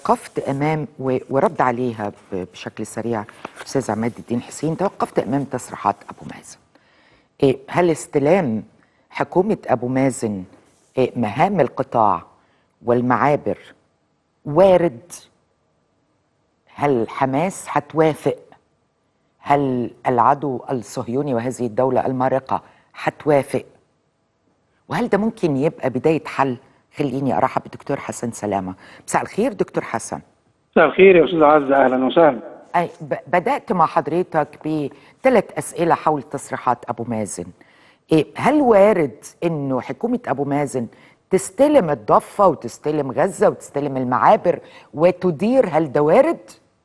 توقفت امام و- ورد عليها ب- بشكل سريع استاذ عماد الدين حسين توقفت امام تصريحات ابو مازن إيه، هل استلام حكومه ابو مازن إيه، مهام القطاع والمعابر وارد هل حماس هتوافق هل العدو الصهيوني وهذه الدوله المارقه هتوافق وهل ده ممكن يبقى بدايه حل خليني ارحب بالدكتور حسن سلامه مساء الخير دكتور حسن مساء الخير يا استاذ عزه اهلا وسهلا أي ب- بدات مع حضرتك بثلاث اسئله حول تصريحات ابو مازن إيه هل وارد انه حكومه ابو مازن تستلم الضفه وتستلم غزه وتستلم المعابر وتدير هل ده وارد؟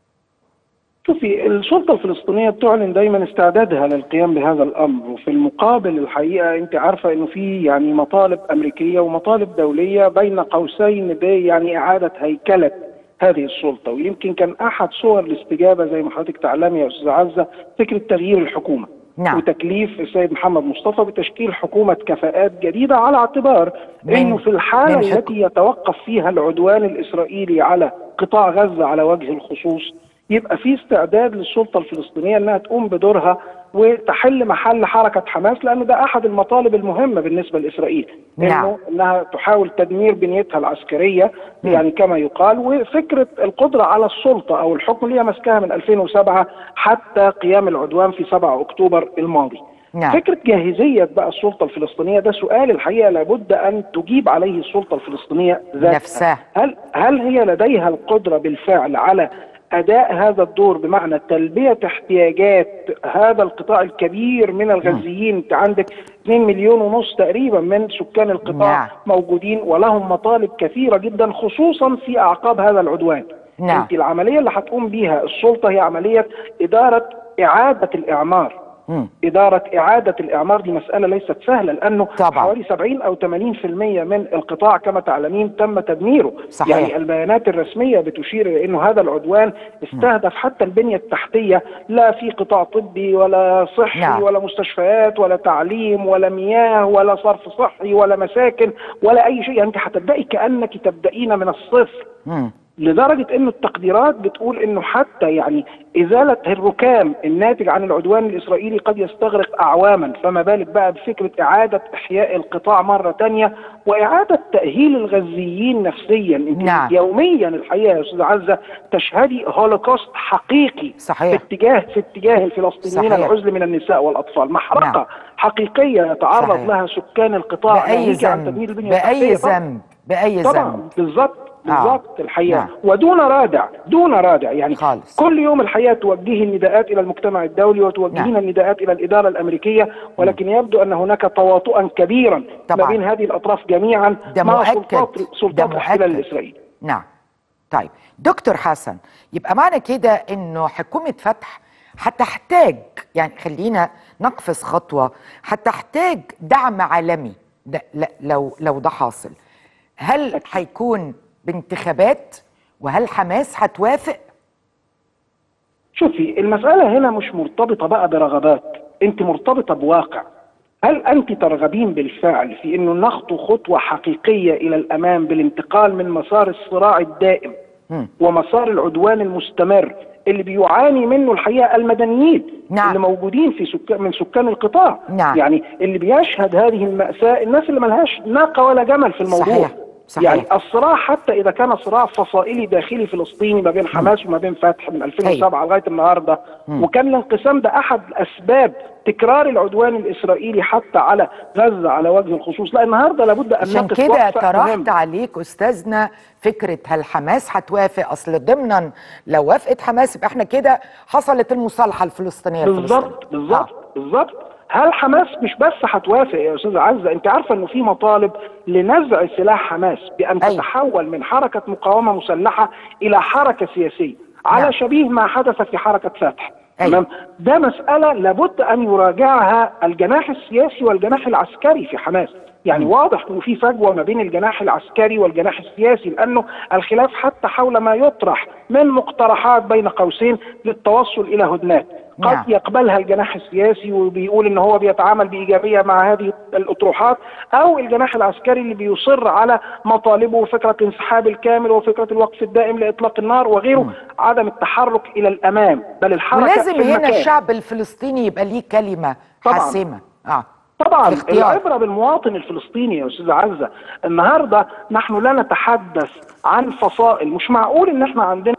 شوفي السلطه الفلسطينيه بتعلن دايما استعدادها للقيام بهذا الامر وفي المقابل الحقيقه انت عارفه انه في يعني مطالب امريكيه ومطالب دوليه بين قوسين ب يعني اعاده هيكله هذه السلطه ويمكن كان احد صور الاستجابه زي ما حضرتك تعلمي يا استاذ عزه فكره تغيير الحكومه نعم. وتكليف السيد محمد مصطفى بتشكيل حكومه كفاءات جديده على اعتبار من- انه في الحاله من حكم- التي يتوقف فيها العدوان الاسرائيلي على قطاع غزه على وجه الخصوص يبقى في استعداد للسلطه الفلسطينيه انها تقوم بدورها وتحل محل حركه حماس لان ده احد المطالب المهمه بالنسبه لاسرائيل نعم. انه انها تحاول تدمير بنيتها العسكريه مم. يعني كما يقال وفكره القدره على السلطه او الحكم اللي هي ماسكاها من 2007 حتى قيام العدوان في 7 اكتوبر الماضي نعم. فكره جاهزيه بقى السلطه الفلسطينيه ده سؤال الحقيقه لابد ان تجيب عليه السلطه الفلسطينيه ذاتها نفسها. هل هل هي لديها القدره بالفعل على اداء هذا الدور بمعنى تلبيه احتياجات هذا القطاع الكبير من الغزيين انت عندك 2 مليون ونص تقريبا من سكان القطاع نعم. موجودين ولهم مطالب كثيره جدا خصوصا في اعقاب هذا العدوان نعم. انت العمليه اللي هتقوم بيها السلطه هي عمليه اداره اعاده الاعمار مم. إدارة إعادة الإعمار دي مسألة ليست سهلة لأنه طبعاً. حوالي 70 أو 80% من القطاع كما تعلمين تم تدميره صحيح. يعني البيانات الرسمية بتشير إلى أنه هذا العدوان استهدف حتى البنية التحتية لا في قطاع طبي ولا صحي نعم. ولا مستشفيات ولا تعليم ولا مياه ولا صرف صحي ولا مساكن ولا أي شيء يعني أنت هتبدأي كأنك تبدأين من الصفر مم. لدرجة أن التقديرات بتقول أنه حتى يعني إزالة الركام الناتج عن العدوان الإسرائيلي قد يستغرق أعواما فما بالك بقى بفكرة إعادة إحياء القطاع مرة تانية وإعادة تأهيل الغزيين نفسيا أنت نعم. يوميا الحقيقة يا أستاذ عزة تشهدي هولوكوست حقيقي صحيح. في اتجاه في اتجاه الفلسطينيين صحيح. العزل من النساء والأطفال محرقة نعم. حقيقية يتعرض صحيح. لها سكان القطاع بأي ناهيك عن ذنب تدمير البنية بأي التحتية طبعاً. ذنب بأي طبعا ذنب بالظبط بالظبط الحقيقه نعم. ودون رادع دون رادع يعني خالص. كل يوم الحقيقه توجهي النداءات الى المجتمع الدولي وتوجهين نعم. النداءات الى الاداره الامريكيه ولكن يبدو ان هناك تواطؤا كبيرا طبعاً. ما بين هذه الاطراف جميعا ده مع مؤكد. سلطات ده سلطات الاحتلال مؤكد. الاسرائيلي نعم طيب دكتور حسن يبقى معنى كده انه حكومة فتح هتحتاج يعني خلينا نقفز خطوة هتحتاج دعم عالمي ده لا لو لو ده حاصل هل هيكون بانتخابات وهل حماس هتوافق شوفي المسألة هنا مش مرتبطة بقى برغبات انت مرتبطة بواقع هل انت ترغبين بالفعل في انه نخطو خطوة حقيقية الى الامام بالانتقال من مسار الصراع الدائم مم. ومسار العدوان المستمر اللي بيعاني منه الحقيقة المدنيين نعم. اللي موجودين في سكان من سكان القطاع نعم. يعني اللي بيشهد هذه المأساة الناس اللي ملهاش ناقة ولا جمل في الموضوع صحيح. صحيح. يعني الصراع حتى اذا كان صراع فصائلي داخلي فلسطيني ما بين حماس وما بين فتح من 2007 لغايه النهارده وكان الانقسام ده احد اسباب تكرار العدوان الاسرائيلي حتى على غزه على وجه الخصوص لا النهارده لابد ان عشان نقف كده وقفة طرحت مهمة. عليك استاذنا فكره هل حماس هتوافق اصل ضمنا لو وافقت حماس يبقى احنا كده حصلت المصالحه الفلسطينيه بالظبط الفلسطينية. بالظبط بالظبط هل حماس مش بس هتوافق يا استاذ عزه انت عارفه انه في مطالب لنزع سلاح حماس بان أيوة. تتحول من حركه مقاومه مسلحه الى حركه سياسيه على نعم. شبيه ما حدث في حركه فتح أيوة. تمام ده مساله لابد ان يراجعها الجناح السياسي والجناح العسكري في حماس يعني واضح انه في فجوه ما بين الجناح العسكري والجناح السياسي لانه الخلاف حتى حول ما يطرح من مقترحات بين قوسين للتوصل الى هدنات قد نعم. يقبلها الجناح السياسي وبيقول ان هو بيتعامل بايجابيه مع هذه الاطروحات او الجناح العسكري اللي بيصر على مطالبه وفكره الانسحاب الكامل وفكره الوقف الدائم لاطلاق النار وغيره عدم التحرك الى الامام بل الحركه ولازم في هنا المكان. الشعب الفلسطيني يبقى ليه كلمه طبعاً. حاسمه اه طبعا الاختيار. العبره بالمواطن الفلسطيني يا استاذ عزه النهارده نحن لا نتحدث عن فصائل مش معقول ان احنا عندنا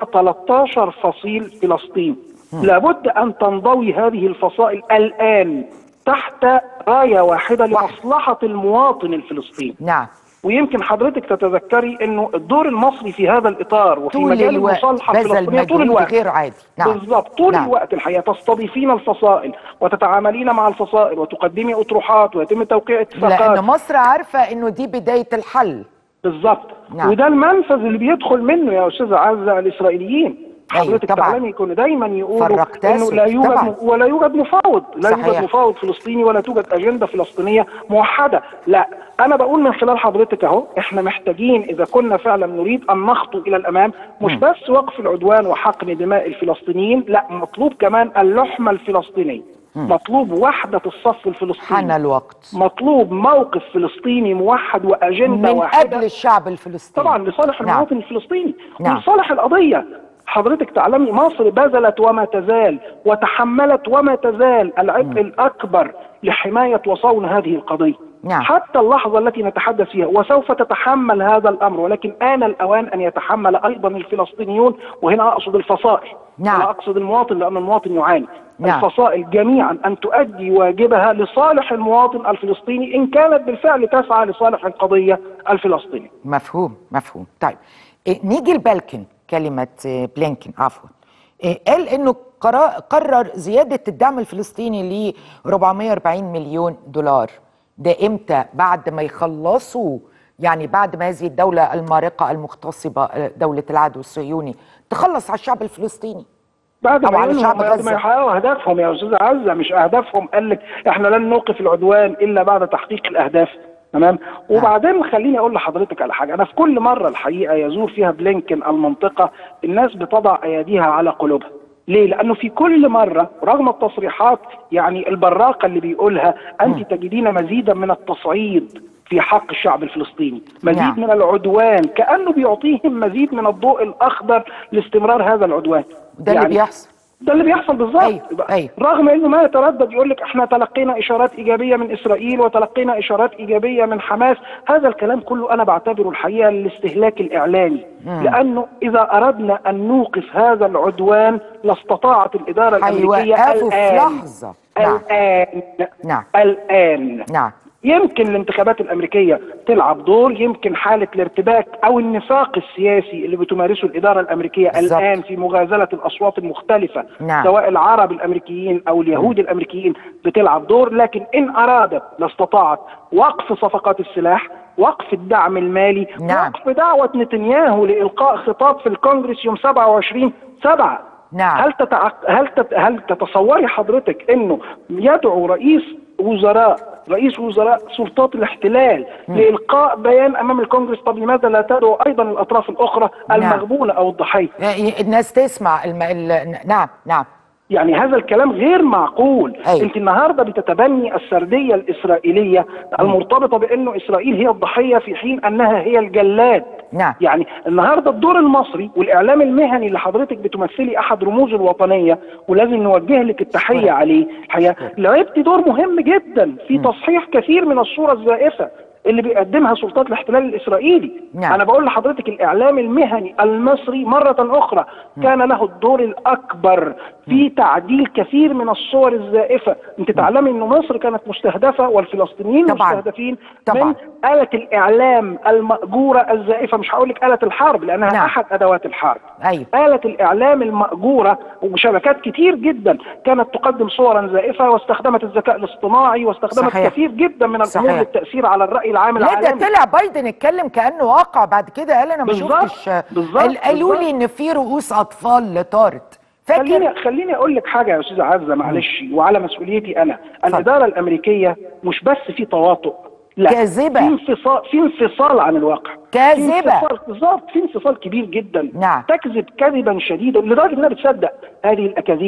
13 فصيل فلسطين لابد ان تنضوي هذه الفصائل الان تحت رايه واحده لمصلحه المواطن الفلسطيني نعم ويمكن حضرتك تتذكري انه الدور المصري في هذا الاطار وفي طول مجال الوقت المصالحه بذل الفلسطينيه طول مجهود الوقت غير عادي نعم بالضبط طول نعم. الوقت الحقيقه تستضيفين الفصائل وتتعاملين مع الفصائل وتقدمي اطروحات ويتم توقيع اتفاقات لان مصر عارفه انه دي بدايه الحل بالضبط نعم. وده المنفذ اللي بيدخل منه يا استاذ عزه الاسرائيليين أيوة، حضرتك طبعاً. تعلمي كانوا دايما يقولوا فرقت انه أسود، لا يوجد طبعاً. ولا يوجد مفاوض لا صحيح. يوجد مفاوض فلسطيني ولا توجد اجنده فلسطينيه موحده لا انا بقول من خلال حضرتك اهو احنا محتاجين اذا كنا فعلا نريد ان نخطو الى الامام مش بس وقف العدوان وحقن دماء الفلسطينيين لا مطلوب كمان اللحمه الفلسطينيه مطلوب وحده الصف الفلسطيني حان الوقت مطلوب موقف فلسطيني موحد واجنده من واحده اجل الشعب الفلسطيني طبعا لصالح نعم. المواطن الفلسطيني نعم. ولصالح القضيه حضرتك تعلمي مصر بذلت وما تزال وتحملت وما تزال العبء الاكبر لحمايه وصون هذه القضيه نعم. حتى اللحظه التي نتحدث فيها وسوف تتحمل هذا الامر ولكن آن الاوان ان يتحمل ايضا الفلسطينيون وهنا اقصد الفصائل نعم. ولا اقصد المواطن لان المواطن يعاني نعم. الفصائل جميعا ان تؤدي واجبها لصالح المواطن الفلسطيني ان كانت بالفعل تسعى لصالح القضيه الفلسطينيه مفهوم مفهوم طيب إيه نيجي لبلكن كلمة إيه، بلينكن عفوا إيه قال انه قرا- قرر زيادة الدعم الفلسطيني ل 440 مليون دولار ده امتى بعد ما يخلصوا يعني بعد ما هذه الدولة المارقة المغتصبة آه، دولة العدو الصهيوني تخلص على الشعب الفلسطيني بعد طبعاً ما شعب ينهوا بعد غزة. ما يحققوا اهدافهم يا استاذ عزه مش اهدافهم قال لك احنا لن نوقف العدوان الا بعد تحقيق الاهداف تمام وبعدين خليني اقول لحضرتك على حاجه انا في كل مره الحقيقه يزور فيها بلينكن المنطقه الناس بتضع ايديها على قلوبها ليه؟ لانه في كل مره رغم التصريحات يعني البراقه اللي بيقولها انت تجدين مزيدا من التصعيد في حق الشعب الفلسطيني مزيد نعم. من العدوان كانه بيعطيهم مزيد من الضوء الاخضر لاستمرار هذا العدوان ده اللي بيحصل ده اللي بيحصل بالظبط أيوة، أيوة. رغم انه ما يتردد يقول لك احنا تلقينا اشارات ايجابيه من اسرائيل وتلقينا اشارات ايجابيه من حماس هذا الكلام كله انا بعتبره الحقيقه الاستهلاك الاعلامي لانه اذا اردنا ان نوقف هذا العدوان لاستطاعت الاداره الامريكيه هيوقفوا في الان لحظة نعم الان نعم. الان نعم يمكن الانتخابات الامريكيه تلعب دور يمكن حاله الارتباك او النفاق السياسي اللي بتمارسه الاداره الامريكيه بالظبط. الان في مغازله الاصوات المختلفه نعم. سواء العرب الامريكيين او اليهود الامريكيين بتلعب دور لكن ان ارادت لاستطاعت وقف صفقات السلاح وقف الدعم المالي نعم. وقف دعوه نتنياهو لالقاء خطاب في الكونجرس يوم 27 7 نعم. هل تتع... هل تت... هل تتصوري حضرتك انه يدعو رئيس وزراء رئيس وزراء سلطات الاحتلال لإلقاء بيان أمام الكونجرس طب لماذا لا تدعو أيضا الأطراف الأخرى المغبونة أو الضحية يعني الناس تسمع الم... ال... نعم نعم يعني هذا الكلام غير معقول أيوة. انت النهارده بتتبني السرديه الاسرائيليه المرتبطه بانه اسرائيل هي الضحيه في حين انها هي الجلاد نعم. يعني النهارده الدور المصري والاعلام المهني اللي حضرتك بتمثلي احد رموز الوطنيه ولازم نوجه لك التحيه عليه الحقيقه لعبت دور مهم جدا في تصحيح كثير من الصوره الزائفه اللي بيقدمها سلطات الاحتلال الاسرائيلي نعم. انا بقول لحضرتك الاعلام المهني المصري مره اخرى كان له الدور الاكبر في تعديل كثير من الصور الزائفه انت تعلمي ان مصر كانت مستهدفه والفلسطينيين طبعاً. مستهدفين طبعاً. من آلة الإعلام المأجورة الزائفة مش هقول لك آلة الحرب لأنها نعم. أحد أدوات الحرب أيوة. آلة الإعلام المأجورة وشبكات كتير جدا كانت تقدم صورا زائفة واستخدمت الذكاء الاصطناعي واستخدمت صحيح. كثير جدا من الأمور صحيح. للتأثير على الرأي العام لا ده العالمي طلع بايدن اتكلم كانه واقع بعد كده قال انا ما بالظبط، شفتش بالظبط، قال- قالوا لي بالظبط. ان في رؤوس اطفال اللي طارت فاكر خليني خليني اقول لك حاجه يا استاذه عزه معلش وعلى مسؤوليتي انا الاداره الامريكيه مش بس في تواطؤ لا كاذبة. في انفصال في انفصال عن الواقع كاذبة. في انفصال بالظبط في انفصال كبير جدا نعم. تكذب كذبا شديدا لدرجه انها بتصدق هذه الاكاذيب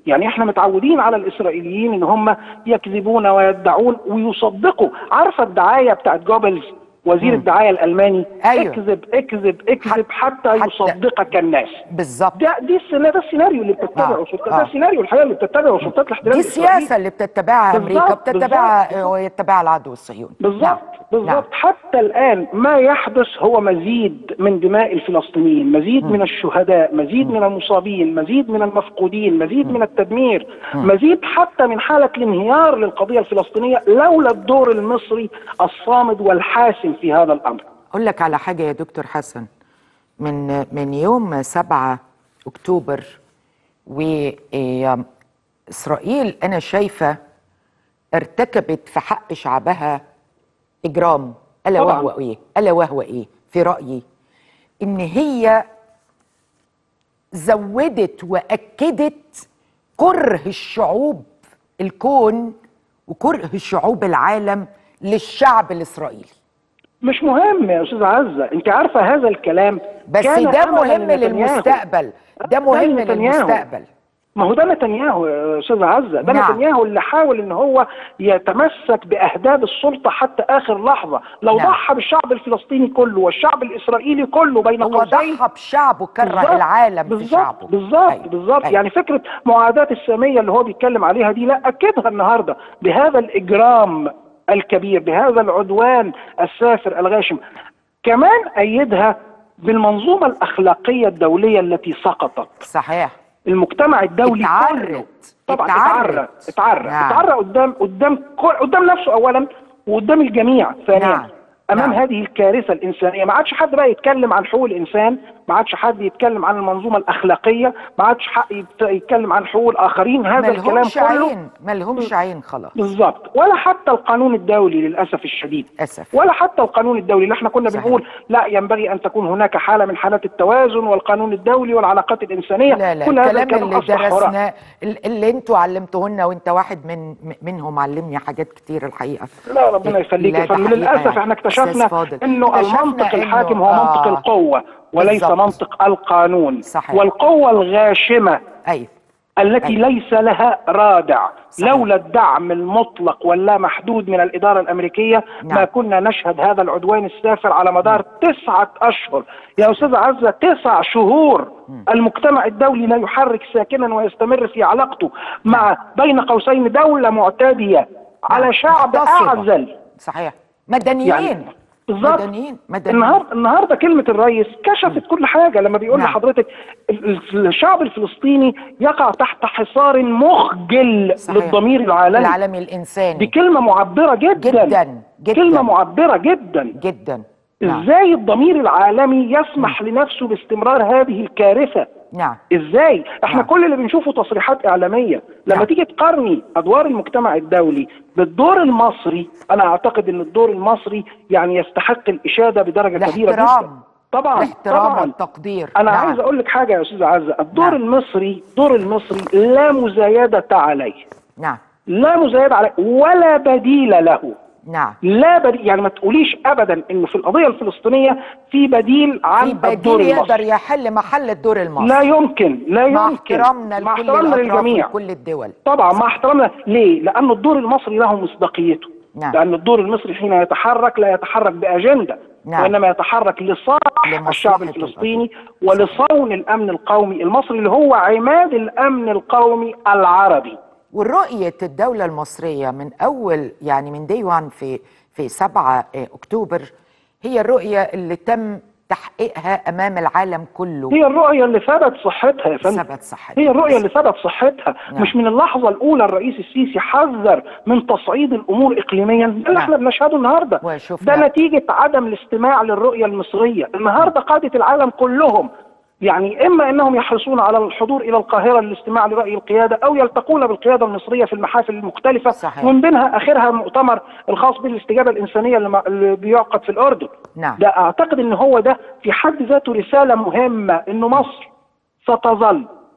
يعني احنا متعودين على الاسرائيليين ان هم يكذبون ويدعون ويصدقوا عارفه الدعايه بتاعت جوبلز وزير الدعايه الالماني أيوة. اكذب اكذب اكذب حتى, حتى- يصدقك الناس بالظبط ده دي السينا- ده السيناريو اللي بتتبعه آه، سلطات آه. ده السيناريو الحقيقه اللي بتتبعه سلطات الاحتلال دي الإسرائيلي. السياسه اللي بتتبعها بالظبط، امريكا بتتبعها بالظبط. ويتبعها العدو الصهيوني بالظبط نعم. بالظبط نعم. حتى الان ما يحدث هو مزيد من دماء الفلسطينيين مزيد من الشهداء مزيد من المصابين مزيد من المفقودين مزيد من التدمير مزيد حتى من حاله الانهيار للقضيه الفلسطينيه لولا الدور المصري الصامد والحاسم في هذا الامر اقول لك على حاجه يا دكتور حسن من من يوم 7 اكتوبر واسرائيل انا شايفه ارتكبت في حق شعبها اجرام الا طبعاً. وهو ايه الا وهو ايه في رايي ان هي زودت واكدت كره الشعوب الكون وكره شعوب العالم للشعب الاسرائيلي مش مهم يا استاذ عزه انت عارفه هذا الكلام بس كان ده أملاً مهم لنتنياهو. للمستقبل ده ده مهم لنتنياهو. للمستقبل ما هو ده نتنياهو يا استاذ عزه ده نعم. نتنياهو اللي حاول ان هو يتمسك باهداب السلطه حتى اخر لحظه لو نعم. ضحى بالشعب الفلسطيني كله والشعب الاسرائيلي كله بين هو قوسين ضحى بشعبه كره بالظبط، العالم في بالظبط شعبه بالظبط أيوة، بالظبط أيوة. يعني فكره معاداه الساميه اللي هو بيتكلم عليها دي لا اكدها النهارده بهذا الاجرام الكبير بهذا العدوان السافر الغاشم كمان ايدها بالمنظومه الاخلاقيه الدوليه التي سقطت صحيح المجتمع الدولي اتعرت. كله طبعا اتعرت. اتعرى اتعرى نعم. اتعرى قدام قدام كل- قدام نفسه اولا وقدام الجميع ثانيا نعم. امام نعم. هذه الكارثه الانسانيه ما عادش حد بقى يتكلم عن حقوق الانسان ما عادش حد يتكلم عن المنظومه الاخلاقيه ما عادش حق يت- يتكلم عن حقوق الاخرين هذا الكلام ملهمش كله عين ملهمش عين خلاص بالظبط ولا حتى القانون الدولي للاسف الشديد اسف ولا حتى القانون الدولي اللي احنا كنا صحيح. بنقول لا ينبغي ان تكون هناك حاله من حالات التوازن والقانون الدولي والعلاقات الانسانيه لا لا كل هذا الكلام اللي أصبح هراء. درسناه ال- اللي انتوا علمتوه لنا وانت واحد من م- منهم علمني حاجات كتير الحقيقه لا ربنا يخليك لا، يا ده فندم حقيقة للاسف يعني. احنا أستاذ اكتشفنا فاضل. انه اكتشفنا المنطق إنه- الحاكم هو منطق آه. القوه وليس بالظبط. منطق القانون صحيح. والقوه الغاشمه ايوه التي أيوة. ليس لها رادع صحيح. لولا الدعم المطلق واللامحدود من الإدارة الأمريكية نعم. ما كنا نشهد هذا العدوان السافر على مدار تسعة أشهر يا أستاذ عزة تسع شهور المجتمع الدولي لا يحرك ساكنا ويستمر في علاقته مع بين قوسين دولة معتدية على شعب مغتصبة. أعزل صحيح مدنيين يعني بالظبط مدنيين مدنيين النهارده النهارده كلمه الرئيس كشفت كل حاجه لما بيقول نعم. لحضرتك ال- ال- الشعب الفلسطيني يقع تحت حصار مخجل صحيح. للضمير العالمي العالمي الانساني دي كلمه معبره جدا جدا جدا كلمه معبره جدا جدا نعم ازاي الضمير العالمي يسمح لنفسه باستمرار هذه الكارثه نعم ازاي احنا نعم. كل اللي بنشوفه تصريحات اعلاميه لما نعم. تيجي تقارني ادوار المجتمع الدولي بالدور المصري انا اعتقد ان الدور المصري يعني يستحق الاشاده بدرجه كبيره جدا الاحترام طبعا الاحترام طبعا والتقدير انا نعم. عايز اقول لك حاجه يا استاذ عزه الدور نعم. المصري دور المصري لا مزايده عليه نعم لا مزايده عليه ولا بديل له نعم لا بديل يعني ما تقوليش ابدا انه في القضيه الفلسطينيه في بديل عن في الدور بديل المصري يقدر يحل محل الدور المصري لا يمكن لا مع يمكن احترامنا مع لكل احترامنا الاطراف للجميع وكل الدول طبعا مع احترامنا ليه؟ لأن الدور المصري له مصداقيته نعم. لأن الدور المصري حين يتحرك لا يتحرك بأجندة نعم. وإنما يتحرك لصالح لمصلحة الشعب الفلسطيني ولصون الأمن القومي المصري اللي هو عماد الأمن القومي العربي ورؤية الدولة المصرية من أول يعني من دي وان في في 7 أكتوبر هي الرؤية اللي تم تحقيقها أمام العالم كله هي الرؤية اللي ثبت صحتها يا فندم ثبت صحتها. هي الرؤية اللي ثبت صحتها نعم. مش من اللحظة الأولى الرئيس السيسي حذر من تصعيد الأمور إقليميا ده اللي نعم. احنا بنشهده النهاردة وشفنا- ده نتيجة عدم الاستماع للرؤية المصرية النهاردة قادة العالم كلهم يعني إما أنهم يحرصون على الحضور إلى القاهرة للاستماع لرأي القيادة أو يلتقون بالقيادة المصرية في المحافل المختلفة صحيح. ومن بينها آخرها المؤتمر الخاص بالاستجابة الإنسانية اللي م- اللي بيعقد في الأردن نعم. ده اعتقد ان هو ده في حد ذاته رساله مهمه انه مصر ستظل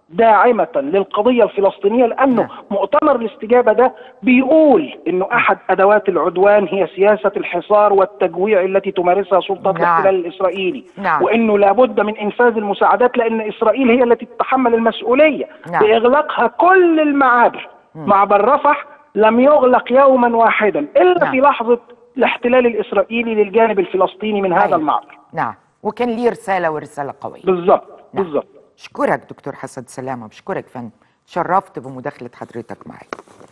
داعمة للقضية الفلسطينية لأنه نعم. مؤتمر الاستجابة ده بيقول أنه أحد أدوات العدوان هي سياسة الحصار والتجويع التي تمارسها سلطة نعم. الاحتلال الإسرائيلي نعم. وأنه لابد من إنفاذ المساعدات لأن إسرائيل هي التي تتحمل المسؤولية نعم. بإغلاقها كل المعابر معبر رفح لم يغلق يوما واحدا إلا نعم. في لحظة الاحتلال الإسرائيلي للجانب الفلسطيني من هذا أيوة. المعبر نعم وكان ليه رساله ورساله قويه بالضبط نعم. بالضبط اشكرك دكتور حسن سلامه بشكرك فندم شرفت بمداخله حضرتك معي